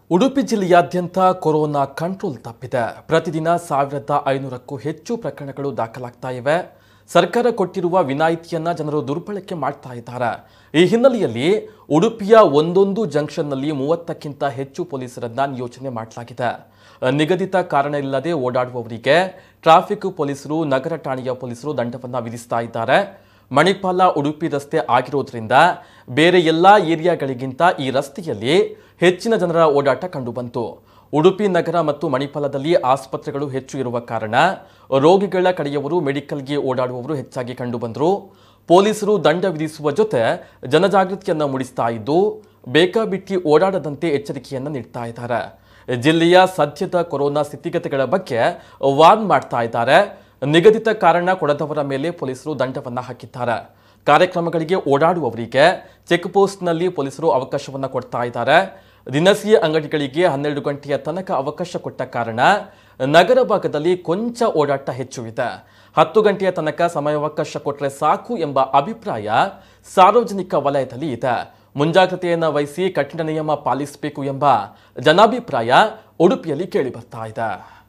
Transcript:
ಉಡುಪಿ ಜಿಲ್ಲೆಯಾದ್ಯಂತ corona control ತಪ್ಪಿದೆ ಪ್ರತಿದಿನ ಸಾವಿರದ ಐನೂರಕ್ಕೂ ಹೆಚ್ಚು ಪ್ರಕರಣಗಳು ದಾಖಲಾಗ್ತಾ ಇವೆ ಸರ್ಕಾರ ಕೊಟ್ಟಿರುವ ವಿನಾಯಿತಿಯನ್ನ ಜನರು ದುರ್ಬಳಕೆ ಮಾಡ್ತಾ ಇದ್ದಾರೆ ಈ ಹಿನ್ನೆಲೆಯಲ್ಲಿ ಉಡುಪಿಯ ಒಂದೊಂದು ಜಂಕ್ಷನ್ನಲ್ಲಿ ಮೂವತ್ತಕ್ಕಿಂತ ಹೆಚ್ಚು ಪೊಲೀಸರನ್ನ ನಿಯೋಜನೆ ಮಾಡಲಾಗಿದೆ ನಿಗದಿತ ಕಾರಣ ಇಲ್ಲದೆ ಓಡಾಡುವವರಿಗೆ ಟ್ರಾಫಿಕ್ ಪೊಲೀಸರು ನಗರ ಠಾಣೆಯ ಪೊಲೀಸರು ದಂಡವನ್ನ ವಿಧಿಸ್ತಾ ಇದ್ದಾರೆ ಮಣಿಪಾಲ ಉಡುಪಿ ರಸ್ತೆ ಆಗಿರೋದ್ರಿಂದ ಬೇರೆ ಎಲ್ಲ ಏರಿಯಾಗಳಿಗಿಂತ ಈ ರಸ್ತೆಯಲ್ಲಿ ಹೆಚ್ಚಿನ ಜನರ ಓಡಾಟ ಕಂಡುಬಂತು ಉಡುಪಿ ನಗರ ಮತ್ತು ಮಣಿಪಾಲದಲ್ಲಿ ಆಸ್ಪತ್ರೆಗಳು ಹೆಚ್ಚು ಇರುವ ಕಾರಣ ರೋಗಿಗಳ ಕಡೆಯವರು ಮೆಡಿಕಲ್ಗೆ ಓಡಾಡುವವರು ಹೆಚ್ಚಾಗಿ ಕಂಡುಬಂದರು ಪೊಲೀಸರು ದಂಡ ವಿಧಿಸುವ ಜೊತೆ ಜನಜಾಗೃತಿಯನ್ನ ಮೂಡಿಸ್ತಾ ಇದ್ದು ಬೇಕಾಬಿಟ್ಟಿ ಓಡಾಡದಂತೆ ಎಚ್ಚರಿಕೆಯನ್ನ ನೀಡ್ತಾ ಇದ್ದಾರೆ ಜಿಲ್ಲೆಯ ಸದ್ಯದ ಕೊರೋನಾ ಸ್ಥಿತಿಗತಿಗಳ ಬಗ್ಗೆ ವಾರ್ನ್ ಮಾಡ್ತಾ ಇದ್ದಾರೆ ನಿಗದಿತ ಕಾರಣ ಕೊಡದವರ ಮೇಲೆ ಪೊಲೀಸರು ದಂಡವನ್ನ ಹಾಕಿದ್ದಾರೆ ಕಾರ್ಯಕ್ರಮಗಳಿಗೆ ಓಡಾಡುವವರಿಗೆ ಚೆಕ್ ಪೋಸ್ಟ್ನಲ್ಲಿ ಪೊಲೀಸರು ಅವಕಾಶವನ್ನ ಕೊಡ್ತಾ ಇದ್ದಾರೆ ದಿನಸಿ ಅಂಗಡಿಗಳಿಗೆ ಹನ್ನೆರಡು ಗಂಟೆಯ ತನಕ ಅವಕಾಶ ಕೊಟ್ಟ ಕಾರಣ ನಗರ ಭಾಗದಲ್ಲಿ ಕೊಂಚ ಓಡಾಟ ಹೆಚ್ಚು ಇದೆ ಹತ್ತು ಗಂಟೆಯ ತನಕ ಸಮಯಾವಕಾಶ ಕೊಟ್ಟರೆ ಸಾಕು ಎಂಬ ಅಭಿಪ್ರಾಯ ಸಾರ್ವಜನಿಕ ವಲಯದಲ್ಲಿ ಇದೆ ಮುಂಜಾಗ್ರತೆಯನ್ನು ವಹಿಸಿ ಕಠಿಣ ನಿಯಮ ಪಾಲಿಸಬೇಕು ಎಂಬ ಜನಾಭಿಪ್ರಾಯ ಉಡುಪಿಯಲ್ಲಿ ಕೇಳಿ ಬರ್ತಾ ಇದೆ